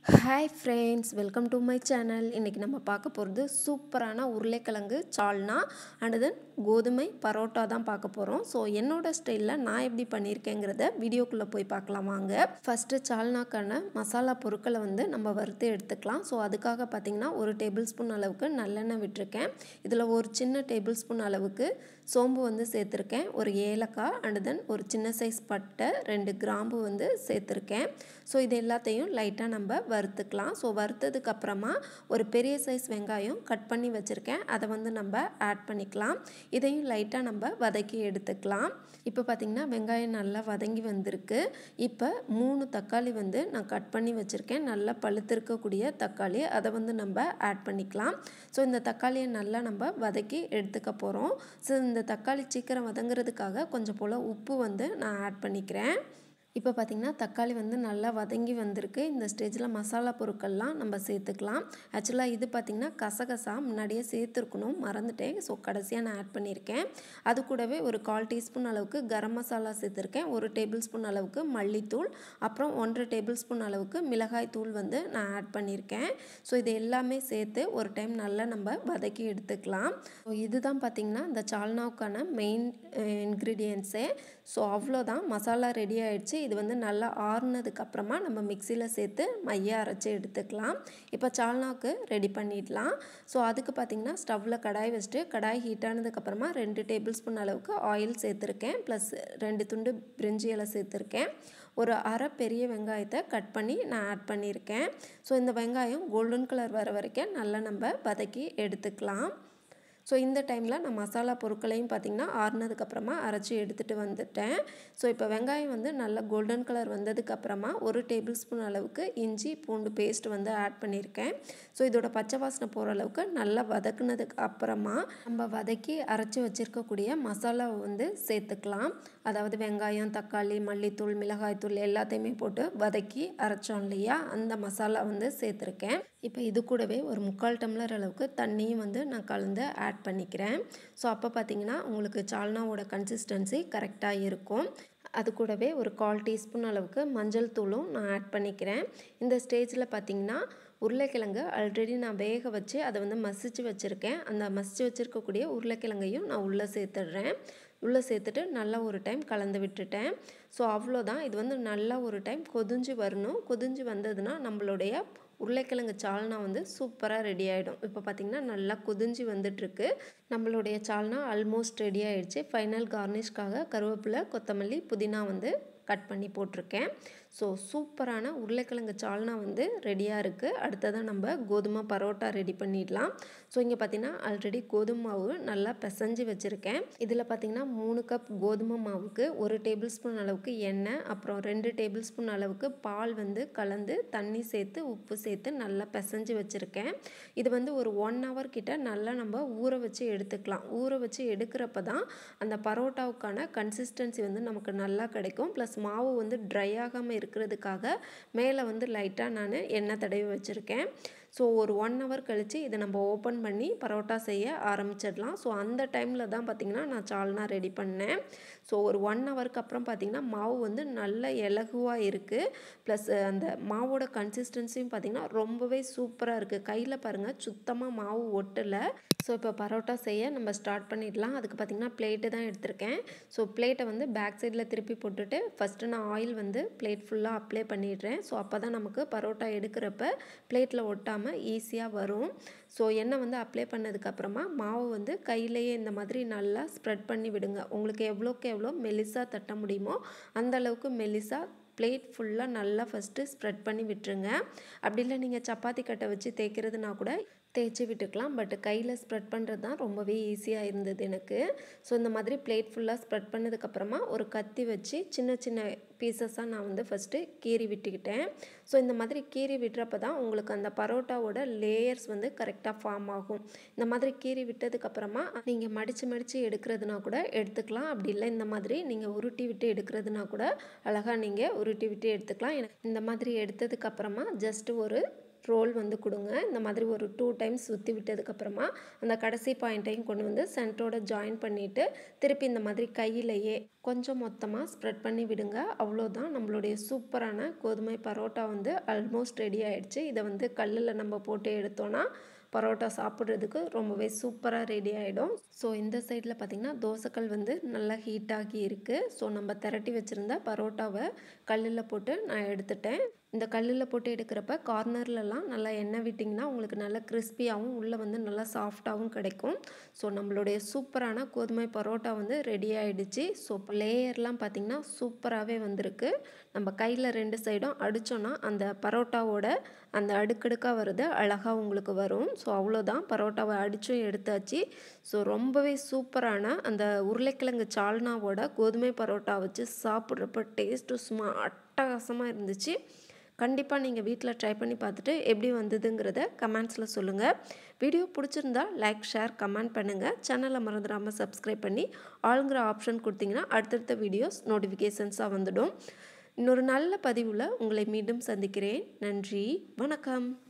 hi friends welcome to my channel இன்றைக்கி நம்ம பார்க்க போகிறது சூப்பரான உருளைக்கிழங்கு சால்னா அண்ட் தென் கோதுமை பரோட்டா தான் பார்க்க போகிறோம் ஸோ என்னோட ஸ்டைலில் நான் எப்படி பண்ணியிருக்கேங்கிறத வீடியோக்குள்ளே போய் பார்க்கலாம் வாங்க ஃபஸ்ட்டு சால்னாக்கான மசாலா பொருட்களை வந்து நம்ம வறுத்து எடுத்துக்கலாம் ஸோ அதுக்காக பார்த்திங்கன்னா ஒரு டேபிள் ஸ்பூன் அளவுக்கு நல்லெண்ணெய் விட்டுருக்கேன் இதில் ஒரு சின்ன டேபிள் ஸ்பூன் அளவுக்கு சோம்பு வந்து சேர்த்துருக்கேன் ஒரு ஏலக்காய் அண்ட் தென் ஒரு சின்ன சைஸ் பட்டை ரெண்டு கிராம்பு வந்து சேர்த்துருக்கேன் ஸோ இது எல்லாத்தையும் லைட்டாக நம்ம வறுத்துக்கலாம் ஸோ வறுத்ததுக்கு அப்புறமா ஒரு பெரிய சைஸ் வெங்காயம் கட் பண்ணி வச்சுருக்கேன் அதை வந்து நம்ம ஆட் பண்ணிக்கலாம் இதையும் லைட்டாக நம்ம வதக்கி எடுத்துக்கலாம் இப்போ பார்த்திங்கன்னா வெங்காயம் நல்லா வதங்கி வந்திருக்கு இப்போ மூணு தக்காளி வந்து நான் கட் பண்ணி வச்சுருக்கேன் நல்லா பழுத்திருக்கக்கூடிய தக்காளி அதை வந்து நம்ம ஆட் பண்ணிக்கலாம் ஸோ இந்த தக்காளியை நல்லா நம்ம வதக்கி எடுத்துக்க போகிறோம் ஸோ இந்த தக்காளி சீக்கிரம் வதங்குறதுக்காக கொஞ்சம் போல் உப்பு வந்து நான் ஆட் பண்ணிக்கிறேன் இப்போ பார்த்திங்கன்னா தக்காளி வந்து நல்லா வதங்கி வந்திருக்கு இந்த ஸ்டேஜில் மசாலா பொருட்கள்லாம் நம்ம சேர்த்துக்கலாம் ஆக்சுவலாக இது பார்த்திங்கன்னா கசகசா முன்னாடியே சேர்த்துருக்கணும் மறந்துட்டேன் ஸோ கடைசியாக நான் ஆட் பண்ணியிருக்கேன் அது கூடவே ஒரு கால் டீஸ்பூன் அளவுக்கு கரம் மசாலா சேர்த்துருக்கேன் ஒரு டேபிள் ஸ்பூன் அளவுக்கு மல்லித்தூள் அப்புறம் ஒன்றரை டேபிள் ஸ்பூன் அளவுக்கு மிளகாய் தூள் வந்து நான் ஆட் பண்ணியிருக்கேன் ஸோ இது எல்லாமே சேர்த்து ஒரு டைம் நல்லா நம்ம வதக்கி எடுத்துக்கலாம் ஸோ இதுதான் பார்த்திங்கன்னா இந்த சால்னாவுக்கான மெயின் இன்க்ரீடியன்ஸே ஸோ அவ்வளோதான் மசாலா ரெடி ஆகிடுச்சு இது வந்து நல்லா ஆறுனதுக்கு அப்புறமா நம்ம மிக்சியில் சேர்த்து மைய அரைச்சி எடுத்துக்கலாம் இப்போ சால்னாவுக்கு ரெடி பண்ணிடலாம் ஸோ அதுக்கு பார்த்திங்கன்னா ஸ்டவ்வில் கடாய் வச்சுட்டு கடாய் ஹீட் ஆனதுக்கப்புறமா ரெண்டு டேபிள் ஸ்பூன் அளவுக்கு ஆயில் சேர்த்துருக்கேன் ப்ளஸ் ரெண்டு துண்டு பிரிஞ்சி இலை சேர்த்துருக்கேன் ஒரு அரை பெரிய வெங்காயத்தை கட் பண்ணி நான் ஆட் பண்ணியிருக்கேன் ஸோ இந்த வெங்காயம் கோல்டன் கலர் வர வரைக்கும் நல்லா நம்ம வதக்கி எடுத்துக்கலாம் ஸோ இந்த டைமில் நான் மசாலா பொருட்களையும் பார்த்திங்கன்னா ஆறுனதுக்கப்புறமா அரைச்சி எடுத்துகிட்டு வந்துட்டேன் ஸோ இப்போ வெங்காயம் வந்து நல்லா கோல்டன் கலர் வந்ததுக்கப்புறமா ஒரு டேபிள் ஸ்பூன் அளவுக்கு இஞ்சி பூண்டு பேஸ்ட் வந்து ஆட் பண்ணியிருக்கேன் ஸோ இதோட பச்சை வாசனை போகிற அளவுக்கு நல்லா வதக்குனதுக்கு அப்புறமா நம்ம வதக்கி அரைச்சி வச்சுருக்கக்கூடிய மசாலாவை வந்து சேர்த்துக்கலாம் அதாவது வெங்காயம் தக்காளி மல்லித்தூள் மிளகாய்த்தூள் எல்லாத்தையுமே போட்டு வதக்கி அரைச்சோம் இல்லையா அந்த மசாலா வந்து சேர்த்துருக்கேன் இப்போ இது கூடவே ஒரு முக்கால் டம்ளர் அளவுக்கு தண்ணியும் வந்து நான் கலந்து ஆட் பண்ணிக்கிறேன் ஸோ அப்போ பார்த்தீங்கன்னா உங்களுக்கு சால்னாவோட கன்சிஸ்டன்சி கரெக்டாக இருக்கும் அது கூடவே ஒரு கால் டீஸ்பூன் அளவுக்கு மஞ்சள் தூளும் நான் ஆட் பண்ணிக்கிறேன் இந்த ஸ்டேஜில் பார்த்தீங்கன்னா உருளைக்கிழங்கு ஆல்ரெடி நான் வேக வச்சு அதை வந்து மசிச்சு வச்சுருக்கேன் அந்த மசிச்சு வச்சுருக்கக்கூடிய உருளைக்கிழங்கையும் நான் உள்ளே சேர்த்துடுறேன் உள்ளே சேர்த்துட்டு நல்லா ஒரு டைம் கலந்து விட்டுட்டேன் ஸோ அவ்வளோதான் இது வந்து நல்லா ஒரு டைம் கொதிஞ்சு வரணும் கொதிஞ்சு வந்ததுன்னா நம்மளுடைய உருளைக்கிழங்கு சால்னா வந்து சூப்பராக ரெடி ஆகிடும் இப்போ பார்த்திங்கன்னா நல்லா கொதிஞ்சு வந்துட்டுருக்கு நம்மளுடைய சால்னா ஆல்மோஸ்ட் ரெடி ஆகிடுச்சு ஃபைனல் கார்னிஷ்காக கருவேப்பிலை கொத்தமல்லி புதினா வந்து கட் பண்ணி போட்டிருக்கேன் ஸோ சூப்பரான உருளைக்கிழங்கு சால்னா வந்து ரெடியாக இருக்குது அடுத்ததாக நம்ம கோதுமை பரோட்டா ரெடி பண்ணிடலாம் ஸோ இங்கே பார்த்திங்கன்னா ஆல்ரெடி கோதுமை மாவு நல்லா பிசைஞ்சு வச்சுருக்கேன் இதில் பார்த்திங்கன்னா மூணு கப் கோதுமை மாவுக்கு ஒரு டேபிள் ஸ்பூன் அளவுக்கு எண்ணெய் அப்புறம் ரெண்டு டேபிள் ஸ்பூன் அளவுக்கு பால் வந்து கலந்து தண்ணி சேர்த்து உப்பு சேர்த்து நல்லா பிசைஞ்சு வச்சுருக்கேன் இது வந்து ஒரு ஒன் ஹவர் கிட்ட நல்லா நம்ம ஊற வச்சு எடுத்துக்கலாம் ஊற வச்சு எடுக்கிறப்ப தான் அந்த பரோட்டாவுக்கான கன்சிஸ்டன்சி வந்து நமக்கு நல்லா கிடைக்கும் ப்ளஸ் மாவு வந்து ட்ரை ஆகாமல் இருக்கிறதுக்காக மேலே வந்து லைட்டாக நான் எண்ணெய் தடவி வச்சுருக்கேன் ஸோ ஒரு ஒன் ஹவர் கழித்து இதை நம்ம ஓப்பன் பண்ணி பரோட்டா செய்ய ஆரம்பிச்சிடலாம் ஸோ அந்த டைமில் தான் பார்த்திங்கன்னா நான் சால்னா ரெடி பண்ணேன் ஸோ ஒரு ஒன் ஹவருக்கு அப்புறம் பார்த்திங்கன்னா மாவு வந்து நல்ல இலகுவாக இருக்குது ப்ளஸ் அந்த மாவோட கன்சிஸ்டன்சியும் பார்த்திங்கன்னா ரொம்பவே சூப்பராக இருக்குது கையில் பாருங்கள் சுத்தமாக மாவு ஒட்டலை ஸோ இப்போ பரோட்டா செய்ய நம்ம ஸ்டார்ட் பண்ணிடலாம் அதுக்கு பார்த்திங்கன்னா பிளேட்டு தான் எடுத்திருக்கேன் ஸோ பிளேட்டை வந்து பேக் சைடில் திருப்பி போட்டுட்டு ஃபஸ்ட்டு நான் ஆயில் வந்து பிளேட் ஃபுல்லாக அப்ளை பண்ணிடுறேன் ஸோ அப்போ தான் நமக்கு பரோட்டா எடுக்கிறப்ப பிளேட்டில் ஒட்டாமல் ஈஸியாக வரும் ஸோ எண்ணெய் வந்து அப்ளை பண்ணதுக்கப்புறமா மாவு வந்து கையிலேயே இந்த மாதிரி நல்லா ஸ்ப்ரெட் பண்ணி விடுங்க உங்களுக்கு எவ்வளோக்கு எவ்வளோ மெலிசாக தட்ட முடியுமோ அந்த அளவுக்கு மெலிசாக பிளேட் ஃபுல்லாக நல்லா ஃபஸ்ட்டு ஸ்ப்ரெட் பண்ணி விட்டுருங்க அப்படி இல்லை நீங்கள் சப்பாத்தி கட்டை வச்சு தேய்க்கிறதுனா கூட தேய்ச்சி விட்டுக்கலாம் பட் கையில் ஸ்ப்ரெட் பண்ணுறது தான் ரொம்பவே ஈஸியாக இருந்தது எனக்கு ஸோ இந்த மாதிரி பிளேட் ஃபுல்லாக ஸ்ப்ரெட் பண்ணதுக்கப்புறமா ஒரு கத்தி வச்சு சின்ன சின்ன பீசஸாக நான் வந்து ஃபஸ்ட்டு கீறி விட்டுக்கிட்டேன் ஸோ இந்த மாதிரி கீறி விட்டுறப்ப தான் உங்களுக்கு அந்த பரோட்டாவோட லேயர்ஸ் வந்து கரெக்டாக ஃபார்ம் ஆகும் இந்த மாதிரி கீறி விட்டதுக்கப்புறமா நீங்கள் மடித்து மடித்து எடுக்கிறதுனா கூட எடுத்துக்கலாம் அப்படி இல்லை இந்த மாதிரி நீங்கள் உருட்டி விட்டு எடுக்கிறதுனா கூட அழகாக நீங்கள் உருட்டி விட்டு எடுத்துக்கலாம் எனக்கு இந்த மாதிரி எடுத்ததுக்கப்புறமா ஜஸ்ட் ஒரு ரோல் வந்து கொடுங்க இந்த மாதிரி ஒரு டூ டைம்ஸ் சுற்றி விட்டதுக்கப்புறமா அந்த கடைசி பாயிண்ட்டையும் கொண்டு வந்து சென்டரோட ஜாயின் பண்ணிவிட்டு திருப்பி இந்த மாதிரி கையிலையே கொஞ்சம் மொத்தமாக ஸ்ப்ரெட் பண்ணி விடுங்க அவ்வளோதான் நம்மளுடைய சூப்பரான கோதுமை பரோட்டா வந்து ஆல்மோஸ்ட் ரெடி ஆகிடுச்சு இதை வந்து கல்லில் நம்ம போட்டு எடுத்தோன்னா பரோட்டா சாப்பிட்றதுக்கு ரொம்பவே சூப்பராக ரெடி ஆகிடும் ஸோ இந்த சைடில் பார்த்திங்கன்னா தோசைக்கல் வந்து நல்லா ஹீட் ஆகி இருக்குது ஸோ நம்ம திரட்டி வச்சுருந்த பரோட்டாவை கல்லில் போட்டு நான் எடுத்துட்டேன் இந்த கல்லில் போட்டு எடுக்கிறப்ப கார்னர்லலாம் நல்லா எண்ணெய் விட்டிங்கன்னா உங்களுக்கு நல்லா கிறிஸ்பியாகவும் உள்ளே வந்து நல்லா சாஃப்டாகவும் கிடைக்கும் ஸோ நம்மளுடைய சூப்பரான கோதுமை பரோட்டா வந்து ரெடி ஆகிடுச்சு ஸோ லேயர்லாம் பார்த்திங்கன்னா சூப்பராகவே வந்திருக்கு நம்ம கையில் ரெண்டு சைடும் அடித்தோன்னா அந்த பரோட்டாவோட அந்த அடுக்கடுக்காக வருது அழகாக உங்களுக்கு வரும் ஸோ அவ்வளோதான் பரோட்டாவை அடித்தும் எடுத்தாச்சு ஸோ ரொம்பவே சூப்பரான அந்த உருளைக்கிழங்கு சால்னாவோட கோதுமை பரோட்டா வச்சு சாப்பிட்றப்ப டேஸ்ட்டு சும்மா அட்டகாசமாக இருந்துச்சு கண்டிப்பாக நீங்கள் வீட்டில் ட்ரை பண்ணி பார்த்துட்டு எப்படி வந்ததுங்கிறத கமெண்ட்ஸில் சொல்லுங்கள் வீடியோ பிடிச்சிருந்தா லைக் ஷேர் கமெண்ட் பண்ணுங்கள் சேனலை மறந்துடாமல் சப்ஸ்கிரைப் பண்ணி ஆளுங்கிற ஆப்ஷன் கொடுத்தீங்கன்னா அடுத்தடுத்த வீடியோஸ் நோட்டிஃபிகேஷன்ஸாக வந்துடும் இன்னொரு நல்ல பதிவில் உங்களை மீண்டும் சந்திக்கிறேன் நன்றி வணக்கம்